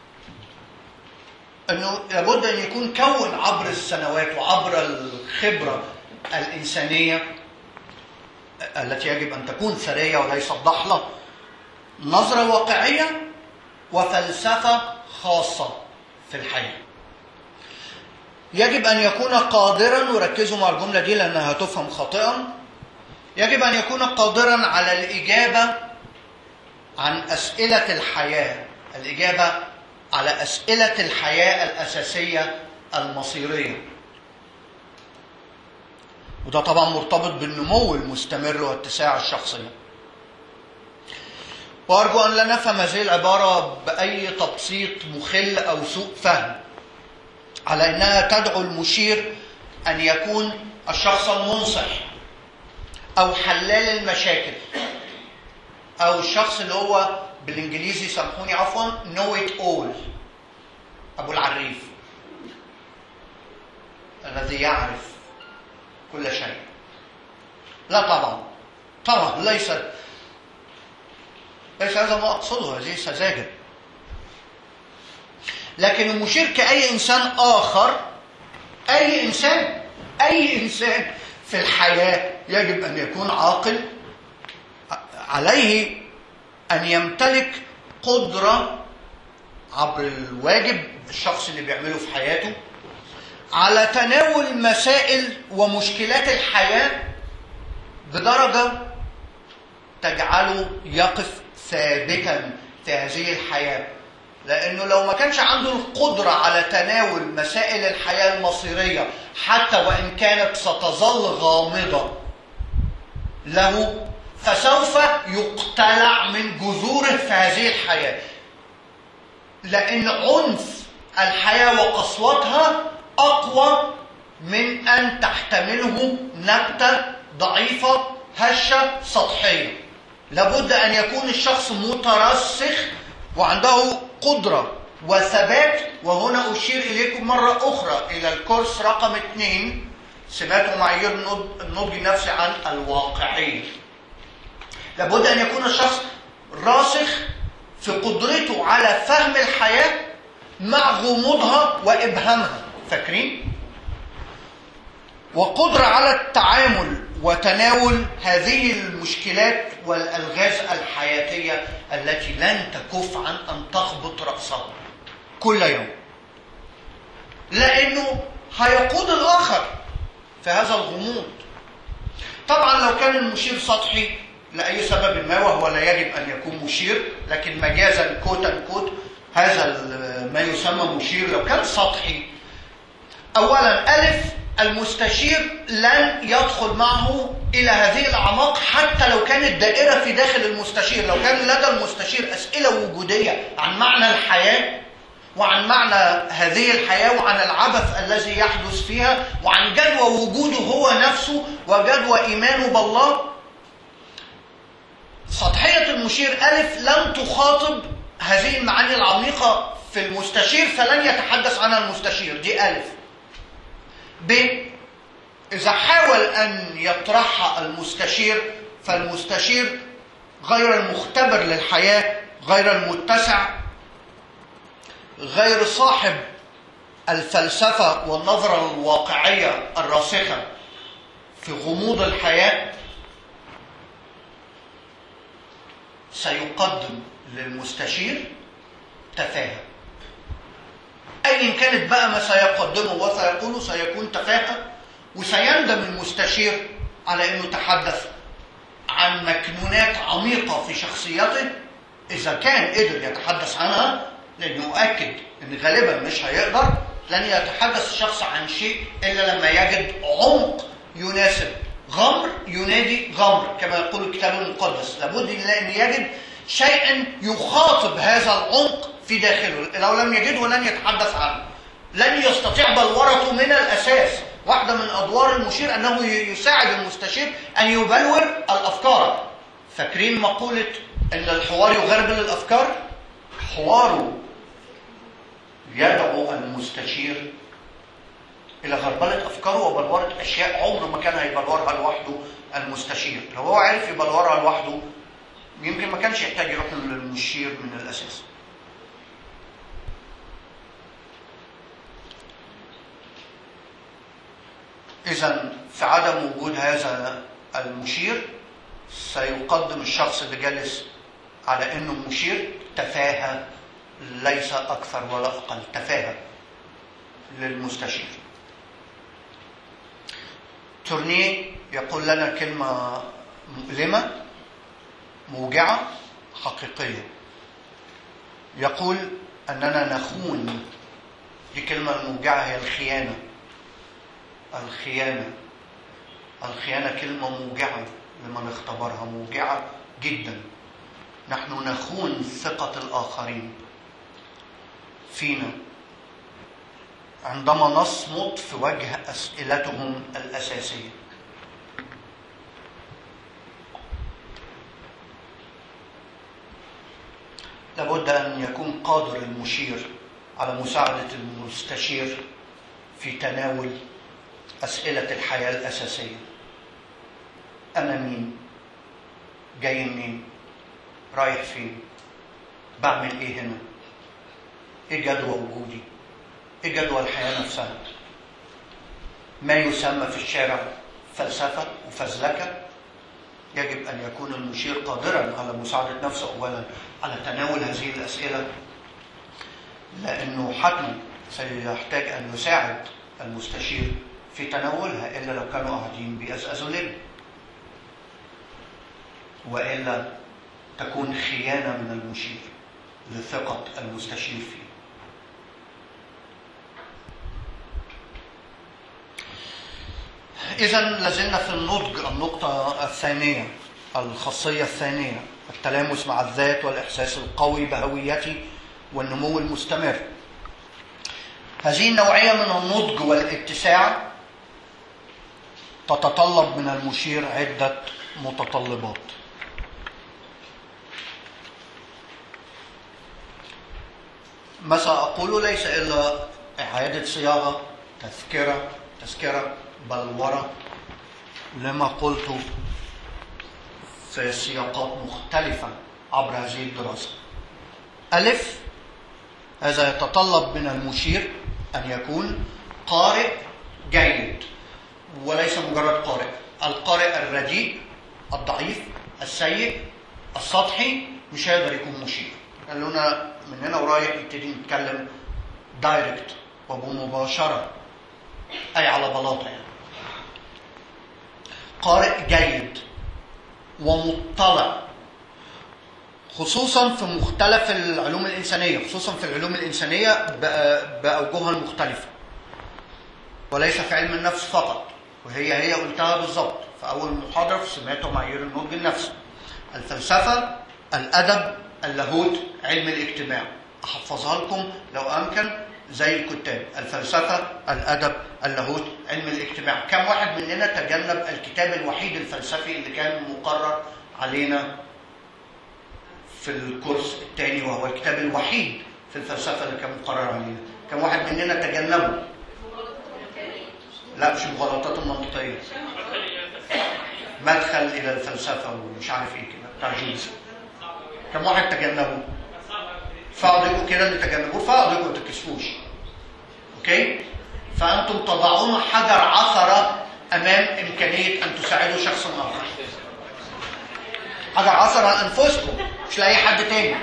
انه لابد ان يكون كون عبر السنوات وعبر الخبرة الإنسانية التي يجب أن تكون ثرية وليست ضحلة نظرة واقعية وفلسفة خاصة في الحياة يجب أن يكون قادرا وركزوا مع الجملة دي لأنها هتفهم خاطئا يجب أن يكون قادرا على الإجابة عن أسئلة الحياة الإجابة على أسئلة الحياة الأساسية المصيرية وده طبعا مرتبط بالنمو المستمر واتساع الشخصية وأرجو أن لا نفهم هذه العبارة بأي تبسيط مخل أو سوء فهم على أنها تدعو المشير أن يكون الشخص المنصح أو حلال المشاكل أو الشخص اللي هو بالإنجليزي سامحوني عفوا know it all أبو العريف الذي يعرف كل شيء لا طبعا طبعا ليس ليس هذا ما أقصده هذه سذاجة لكن المشير كأي إنسان آخر أي إنسان أي إنسان في الحياة يجب أن يكون عاقل عليه أن يمتلك قدرة عبر الواجب الشخص اللي بيعمله في حياته على تناول مسائل ومشكلات الحياة بدرجة تجعله يقف ثابتا في هذه الحياة لأنه لو ما كانش عنده القدرة على تناول مسائل الحياة المصيرية حتى وإن كانت ستظل غامضة له فسوف يقتلع من جذوره في هذه الحياة لأن عنف الحياة وقسوتها أقوى من أن تحتمله نبتة ضعيفة هشة سطحية لابد أن يكون الشخص مترسخ وعنده قدرة وثبات وهنا أشير إليكم مرة أخرى إلى الكورس رقم اثنين سمات معايير النضج النفسي عن الواقعية لابد أن يكون الشخص راسخ في قدرته على فهم الحياة مع غموضها وإبهامها فاكرين؟ وقدرة على التعامل وتناول هذه المشكلات والألغاز الحياتية التي لن تكف عن أن تخبط رأسها كل يوم لأنه هيقود الآخر في هذا الغموض طبعا لو كان المشير سطحي لأي سبب ما وهو لا يجب أن يكون مشير لكن مجازا كوت أن كوت هذا ما يسمى مشير لو كان سطحي أولا ألف المستشير لن يدخل معه إلى هذه الأعماق حتى لو كانت دائرة في داخل المستشير لو كان لدى المستشير أسئلة وجودية عن معنى الحياة وعن معنى هذه الحياة وعن العبث الذي يحدث فيها وعن جدوى وجوده هو نفسه وجدوى إيمانه بالله سطحية المشير ألف لن تخاطب هذه المعاني العميقة في المستشير فلن يتحدث عنها المستشير دي ألف ب إذا حاول أن يطرحها المستشير فالمستشير غير المختبر للحياة غير المتسع غير صاحب الفلسفة والنظرة الواقعية الراسخة في غموض الحياة سيقدم للمستشير تفاهة أيا كانت بقى ما سيقدمه وسيقوله سيكون تفاهة وسيندم المستشير على أنه تحدث عن مكنونات عميقة في شخصيته إذا كان قدر يتحدث عنها لأنه يؤكد أن غالبا مش هيقدر لن يتحدث الشخص عن شيء إلا لما يجد عمق يناسب غمر ينادي غمر كما يقول الكتاب المقدس لابد أن يجد شيئا يخاطب هذا العمق في داخله لو لم يجده لن يتحدث عنه لن يستطيع بلورته من الأساس واحدة من أدوار المشير أنه يساعد المستشير أن يبلور الأفكار فاكرين مقولة أن الحوار يغربل الأفكار حواره يدعو المستشير إلى غربلة أفكاره وبلورة أشياء عمره ما كان هيبلورها لوحده المستشير لو هو عرف يبلورها لوحده يمكن ما كانش يحتاج يروح للمشير من الأساس إذا في عدم وجود هذا المشير سيقدم الشخص اللي جالس على انه مشير تفاهه ليس اكثر ولا اقل تفاهه للمستشير. تورنيه يقول لنا كلمه مؤلمه موجعه حقيقيه. يقول أننا نخون دي كلمة الموجعة هي الخيانة الخيانة الخيانة كلمة موجعة لمن اختبرها موجعة جدا نحن نخون ثقة الآخرين فينا عندما نصمت في وجه أسئلتهم الأساسية لابد أن يكون قادر المشير على مساعدة المستشير في تناول أسئلة الحياة الأساسية أنا مين؟ جاي منين؟ رايح فين؟ بعمل إيه هنا؟ إيه جدوى وجودي؟ إيه جدوى الحياة نفسها؟ ما يسمى في الشارع فلسفة وفزلكة يجب أن يكون المشير قادرا على مساعدة نفسه أولا على تناول هذه الأسئلة لأنه حتما سيحتاج أن يساعد المستشير في تناولها إلا لو كانوا قاعدين بيأسأسوا ليه وإلا تكون خيانة من المشير لثقة المستشير فيه إذا لازلنا في النضج النقطة الثانية الخاصية الثانية التلامس مع الذات والإحساس القوي بهويتي والنمو المستمر هذه النوعية من النضج والاتساع تتطلب من المشير عدة متطلبات ما سأقوله ليس إلا إعادة صياغة تذكرة تذكرة بلورة لما قلته في سياقات مختلفة عبر هذه الدراسة ألف هذا يتطلب من المشير أن يكون قارئ جيد وليس مجرد قارئ القارئ الرديء الضعيف السيء السطحي مش هيقدر يكون مشير خلونا من هنا ورايح نبتدي نتكلم دايركت وبمباشرة أي على بلاطة يعني قارئ جيد ومطلع خصوصا في مختلف العلوم الإنسانية خصوصا في العلوم الإنسانية بأوجهها المختلفة وليس في علم النفس فقط وهي هي قلتها بالظبط في أول محاضرة في سمات ومعايير النضج النفسي الفلسفة الأدب اللاهوت علم الاجتماع أحفظها لكم لو أمكن زي الكتاب الفلسفة الأدب اللاهوت علم الاجتماع كم واحد مننا تجنب الكتاب الوحيد الفلسفي اللي كان مقرر علينا في الكورس الثاني وهو الكتاب الوحيد في الفلسفة اللي كان مقرر علينا كم واحد مننا تجنبه لا مش المغالطات المنطقية مدخل إلى الفلسفة ومش عارف إيه كده بتاع جونز كم واحد تجنبه فاضلكم كده اللي تجنبوه فاضلكم ما تكسفوش اوكي فانتم تضعون حجر عثره امام امكانيه ان تساعدوا شخصا اخر حجر عثره لانفسكم مش لاي حد تاني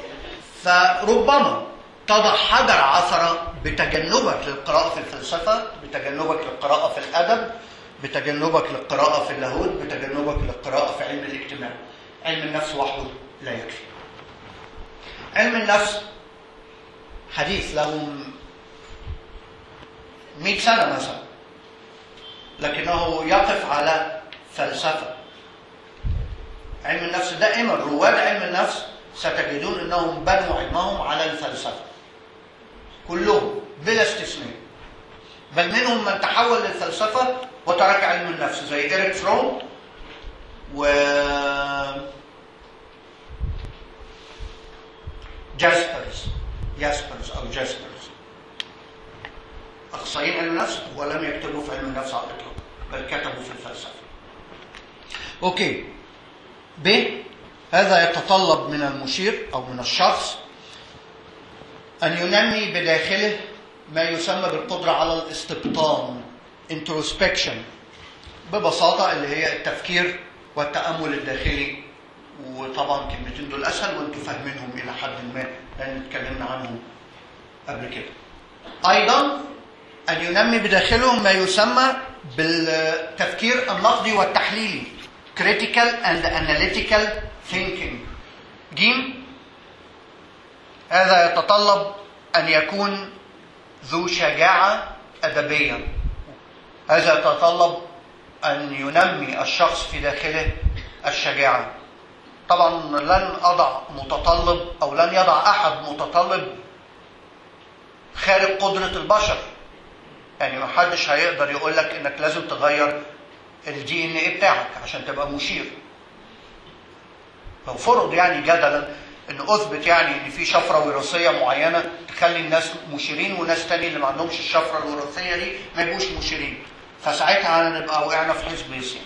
فربما تضع حجر عثره بتجنبك للقراءه في الفلسفه بتجنبك للقراءه في الادب بتجنبك للقراءه في اللاهوت بتجنبك للقراءه في علم الاجتماع علم النفس وحده لا يكفي علم النفس حديث له 100 سنة مثلا لكنه يقف على فلسفة علم النفس دائما رواد علم النفس ستجدون انهم بنوا علمهم على الفلسفة كلهم بلا استثناء بل منهم من تحول للفلسفة وترك علم النفس زي إيريك فروم و جاسبرز جاسبرز او جاسبرز اخصائيين علم النفس ولم يكتبوا في علم النفس على الاطلاق بل كتبوا في الفلسفه اوكي ب هذا يتطلب من المشير او من الشخص ان ينمي بداخله ما يسمى بالقدره على الاستبطان introspection ببساطه اللي هي التفكير والتامل الداخلي وطبعا الكلمتين دول اسهل وانتم فاهمينهم الى حد ما لان اتكلمنا عنهم قبل كده. ايضا ان ينمي بداخله ما يسمى بالتفكير النقدي والتحليلي critical and analytical thinking. جيم هذا يتطلب أن يكون ذو شجاعة أدبية هذا يتطلب أن ينمي الشخص في داخله الشجاعة طبعا لن أضع متطلب أو لن يضع أحد متطلب خارج قدرة البشر يعني ما حدش هيقدر يقول لك انك لازم تغير الدي ان ايه بتاعك عشان تبقى مشير لو فرض يعني جدلا ان اثبت يعني ان في شفره وراثيه معينه تخلي الناس مشيرين وناس تاني اللي ما عندهمش الشفره الوراثيه دي ما يبقوش مشيرين فساعتها هنبقى وقعنا في حزب ياسين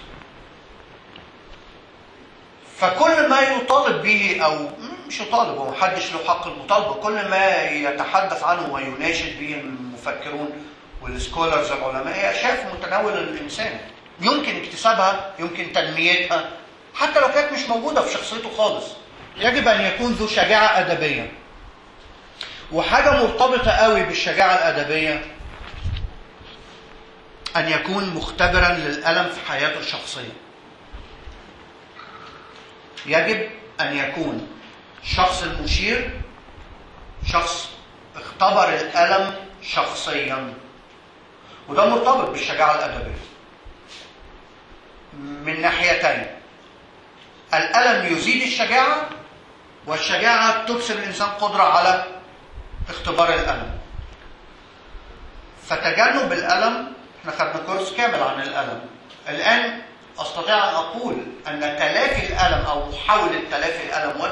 فكل ما يطالب به او مش يطالب هو محدش له حق المطالبه كل ما يتحدث عنه ويناشد به المفكرون والسكولرز العلماء هي اشياء في متناول الانسان يمكن اكتسابها يمكن تنميتها حتى لو كانت مش موجوده في شخصيته خالص يجب ان يكون ذو شجاعه ادبيه وحاجه مرتبطه قوي بالشجاعه الادبيه ان يكون مختبرا للالم في حياته الشخصيه يجب ان يكون الشخص المشير شخص اختبر الالم شخصيا وده مرتبط بالشجاعه الادبيه من ناحيتين الالم يزيد الشجاعه والشجاعه تكسب الانسان قدره على اختبار الالم فتجنب الالم احنا خدنا كورس كامل عن الالم الان استطيع ان اقول ان تلافي الالم او محاوله تلافي الالم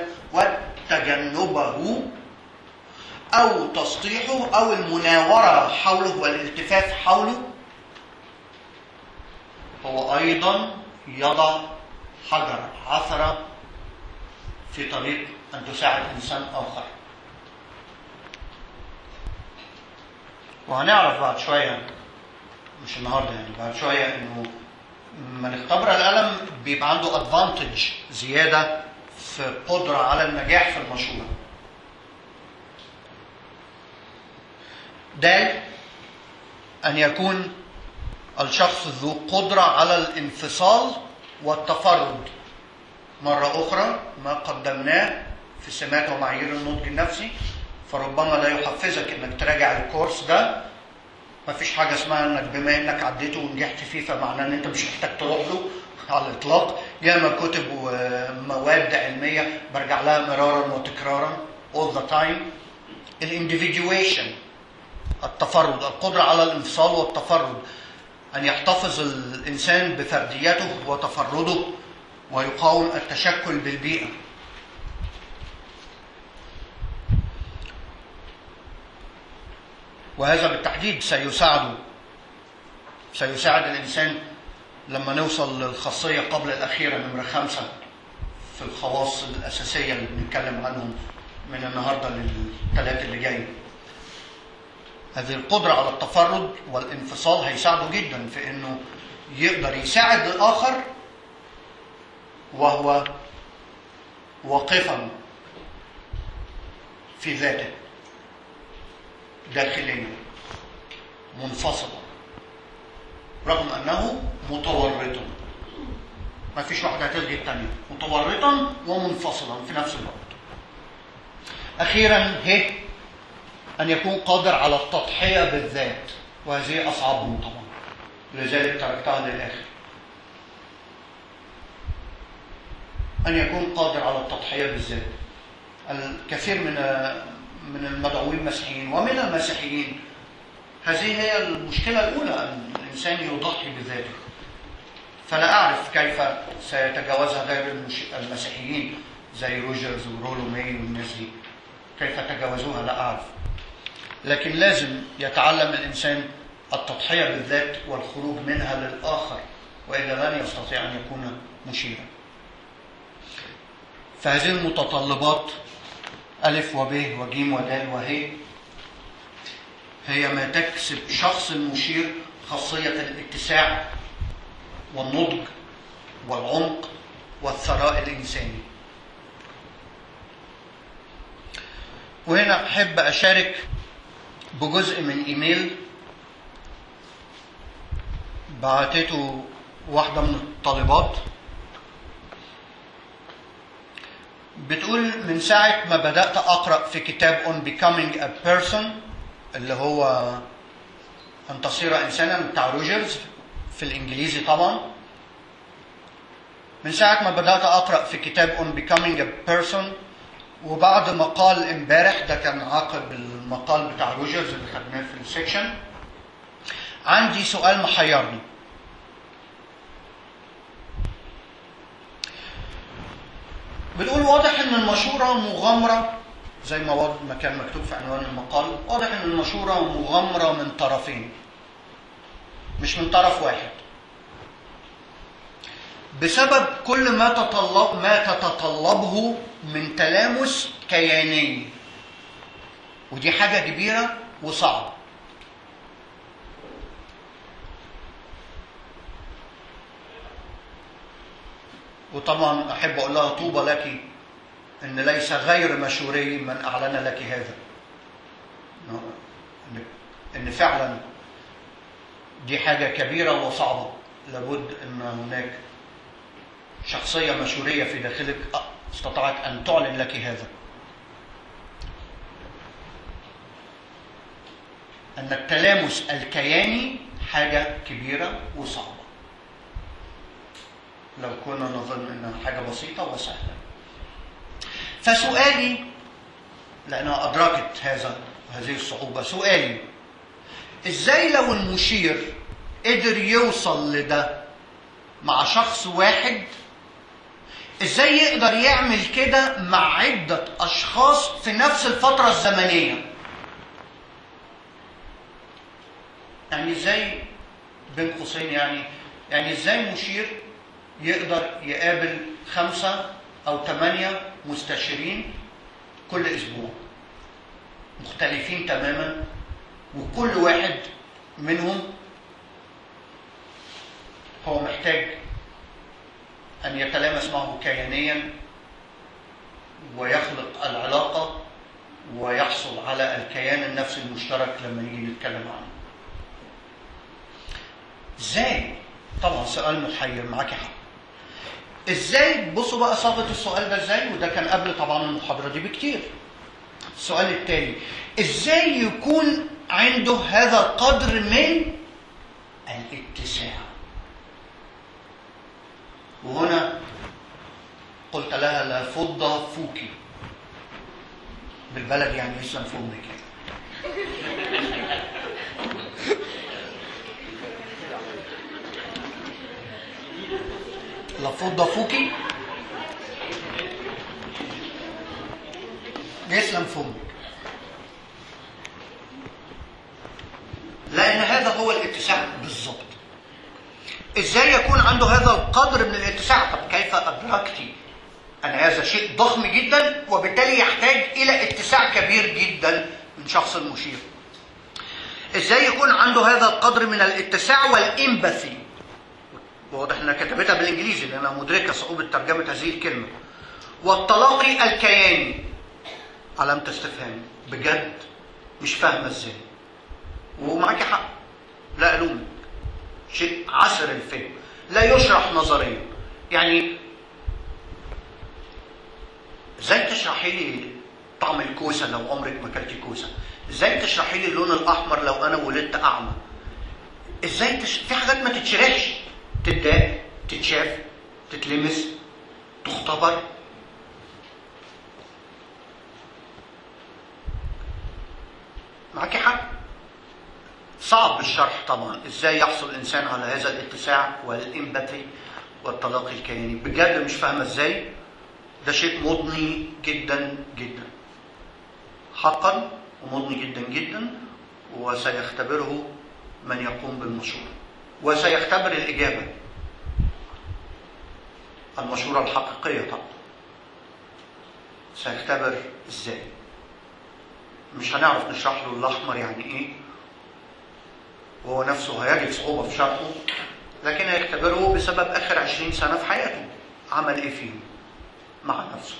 وتجنبه او تسطيحه او المناوره حوله والالتفاف حوله هو ايضا يضع حجر عثره في طريق ان تساعد انسان اخر وهنعرف بعد شويه مش النهارده يعني بعد شويه انه من اختبر الالم بيبقى عنده ادفانتج زياده في قدره على النجاح في المشروع د ان يكون الشخص ذو قدره على الانفصال والتفرد مره اخرى ما قدمناه في سمات ومعايير النضج النفسي فربما ده يحفزك انك تراجع الكورس ده ما فيش حاجه اسمها انك بما انك عديته ونجحت فيه فمعناه ان انت مش محتاج تروح له على الاطلاق ياما كتب ومواد علميه برجع لها مرارا وتكرارا all the time الانديفيديويشن التفرد القدره على الانفصال والتفرد ان يحتفظ الانسان بفرديته وتفرده ويقاوم التشكل بالبيئه وهذا بالتحديد سيساعده سيساعد الإنسان لما نوصل للخاصية قبل الأخيرة نمرة خمسة في الخواص الأساسية اللي بنتكلم عنهم من النهاردة للثلاث اللي جاي هذه القدرة على التفرد والانفصال هيساعده جدا في انه يقدر يساعد الآخر وهو واقفا في ذاته داخليا منفصلا رغم انه متورطا ما فيش واحده هتلغي الثانيه متورطا ومنفصلا في نفس الوقت اخيرا هي ان يكون قادر على التضحيه بالذات وهذه اصعبهم طبعا لذلك تركتها للاخر ان يكون قادر على التضحيه بالذات الكثير من من المدعوين مسيحيين ومن المسيحيين هذه هي المشكلة الأولى أن الإنسان يضحي بذاته فلا أعرف كيف سيتجاوزها غير المسيحيين زي روجرز ورولو ماي والناس دي كيف تجاوزوها لا أعرف لكن لازم يتعلم الإنسان التضحية بالذات والخروج منها للآخر وإلا لن يستطيع أن يكون مشيرا فهذه المتطلبات ألف وب وجيم ودال وهي هي ما تكسب شخص المشير خاصية الاتساع والنضج والعمق والثراء الإنساني وهنا أحب أشارك بجزء من إيميل بعتته واحدة من الطالبات بتقول من ساعة ما بدأت أقرأ في كتاب On Becoming a Person اللي هو أن تصير إنسانا بتاع روجرز في الإنجليزي طبعا من ساعة ما بدأت أقرأ في كتاب On Becoming a Person وبعد مقال امبارح ده كان عقب المقال بتاع روجرز اللي خدناه في السكشن عندي سؤال محيرني بنقول واضح ان المشورة مغامرة زي ما واضح ما كان مكتوب في عنوان المقال واضح ان المشورة مغامرة من طرفين مش من طرف واحد بسبب كل ما تطلب ما تتطلبه من تلامس كياني ودي حاجة كبيرة وصعبة وطبعا احب اقول لها طوبى لك ان ليس غير مشوري من اعلن لك هذا ان فعلا دي حاجه كبيره وصعبه لابد ان هناك شخصيه مشوريه في داخلك استطاعت ان تعلن لك هذا ان التلامس الكياني حاجه كبيره وصعبه لو كنا نظن انها حاجه بسيطه وسهله. فسؤالي لانها ادركت هذا هذه الصعوبه سؤالي ازاي لو المشير قدر يوصل لده مع شخص واحد ازاي يقدر يعمل كده مع عده اشخاص في نفس الفتره الزمنيه يعني ازاي بين قوسين يعني يعني ازاي مشير يقدر يقابل خمسة أو ثمانية مستشارين كل أسبوع مختلفين تماما وكل واحد منهم هو محتاج أن يتلامس معه كيانيا ويخلق العلاقة ويحصل على الكيان النفسي المشترك لما نيجي نتكلم عنه ازاي طبعا سؤال محير معاكي حق ازاي بصوا بقى صاغه السؤال ده ازاي وده كان قبل طبعا المحاضره دي بكتير السؤال التالي ازاي يكون عنده هذا القدر من الاتساع وهنا قلت لها لا فضة فوكي بالبلد يعني يسلم في امك لا فضة فوكي يسلم فمك لأن هذا هو الاتساع بالضبط ازاي يكون عنده هذا القدر من الاتساع طب كيف أدركتي أن هذا شيء ضخم جدا وبالتالي يحتاج إلى اتساع كبير جدا من شخص المشير ازاي يكون عنده هذا القدر من الاتساع والإمباثي واضح انها كتبتها بالانجليزي لانها مدركه صعوبه ترجمه هذه الكلمه والتلاقي الكياني علامه استفهام بجد مش فاهمه ازاي ومعاكي حق لا الومك شيء عسر الفهم لا يشرح نظريا يعني ازاي تشرحي لي طعم الكوسه لو عمرك ما اكلتي كوسه ازاي تشرحي لي اللون الاحمر لو انا ولدت اعمى ازاي تش... في حاجات ما تتشرحش تتداق تتشاف تتلمس تختبر معاكي حق صعب الشرح طبعا ازاي يحصل الانسان على هذا الاتساع والامباتي والتلاقي الكياني بجد مش فاهمه ازاي ده شيء مضني جدا جدا حقا ومضني جدا جدا وسيختبره من يقوم بالمشورة وسيختبر الإجابة المشورة الحقيقية طبعا سيختبر ازاي مش هنعرف نشرح له الأحمر يعني إيه وهو نفسه هيجد صعوبة في شرحه لكن هيختبره بسبب آخر عشرين سنة في حياته عمل إيه فيه مع نفسه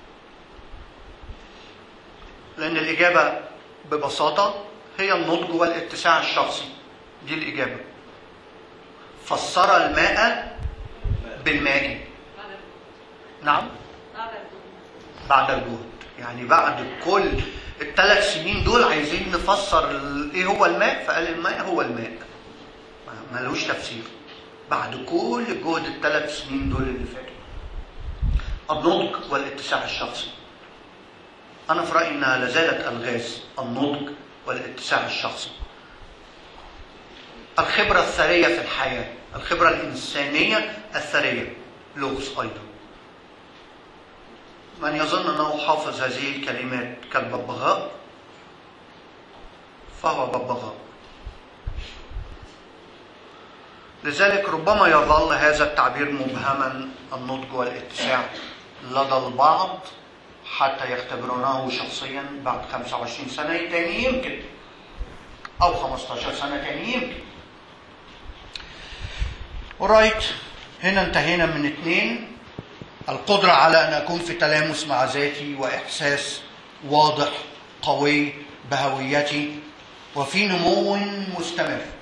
لأن الإجابة ببساطة هي النضج والاتساع الشخصي دي الإجابة فسر الماء بالماء نعم بعد الجهد يعني بعد كل الثلاث سنين دول عايزين نفسر ال- ايه هو الماء فقال الماء هو الماء ما- ملوش تفسير بعد كل جهد الثلاث سنين دول اللي فاتوا النضج والاتساع الشخصي انا في رايي انها لازالت الغاز النضج والاتساع الشخصي الخبره الثريه في الحياه الخبره الانسانيه الثريه لغز ايضا من يظن انه حافظ هذه الكلمات كالببغاء فهو ببغاء لذلك ربما يظل هذا التعبير مبهما النضج والاتساع لدى البعض حتى يختبرونه شخصيا بعد 25 سنة تاني يمكن أو 15 سنة تاني يمكن ورايت هنا انتهينا من اثنين القدرة على أن أكون في تلامس مع ذاتي وإحساس واضح قوي بهويتي وفي نمو مستمر